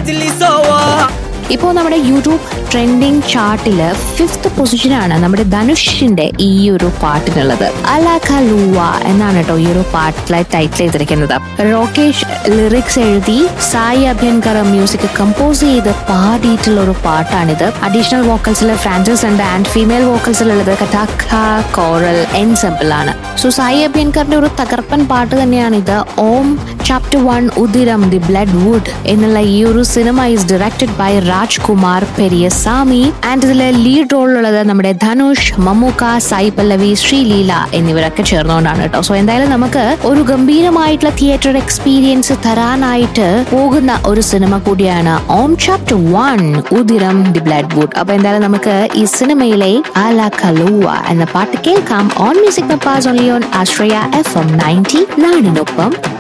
മജ്ലി സോവാ ഇപ്പോൾ നമ്മുടെ യൂട്യൂബ് ട്രെൻഡിങ് ചാർട്ടില് ഫിഫ്ത് പൊസിഷനാണ് നമ്മുടെ ധനുഷിന്റെ ഈ ഒരു പാട്ടിനുള്ളത് അലാഖലൂവ എന്നാണ് കേട്ടോ ഈ ഒരു പാട്ടിലെ ടൈറ്റിൽ ചെയ്തിരിക്കുന്നത് റോകേഷ് ലിറിക്സ് എഴുതി സായി അഭ്യങ്കർ മ്യൂസിക് കമ്പോസ് ചെയ്ത് പാടിയിട്ടുള്ള ഒരു പാട്ടാണിത് അഡീഷണൽ വോക്കൽസിൽ ഫ്രാൻസിസ് ഉണ്ട് ആൻഡ് ഫീമെയിൽ വോക്കൽസിലുള്ളത് കഥാഖ കോറൽ എൻസെമ്പിൾ ആണ് സോ സായി അഭ്യങ്കറിന്റെ ഒരു തകർപ്പൻ പാട്ട് തന്നെയാണിത് Om chapter one Udhiram the blood wood എന്നുള്ള ഈ ഒരു സിനിമ is directed by Raj Kumar Periyasamy and ഇതിലെ ലീഡ് റോളിലുള്ളത് നമ്മുടെ ധനുഷ് മമ്മൂക്ക സായി പല്ലവി ശ്രീലീല എന്നിവരൊക്കെ ചേർന്നുകൊണ്ടാണ് കേട്ടോ സോ എന്തായാലും നമുക്ക് ഒരു ഗംഭീരമായിട്ടുള്ള തിയേറ്റർ എക്സ്പീരിയൻസ് തരാനായിട്ട് പോകുന്ന ഒരു സിനിമ കൂടിയാണ് Om chapter one Udhiram the blood wood അപ്പൊ എന്തായാലും നമുക്ക് ഈ സിനിമയിലെ ആല കലൂവ എന്ന പാട്ട് കേൾക്കാം ഓൺ മ്യൂസിക് മപ്പാസ് only on Ashraya F M ninety നാടിനൊപ്പം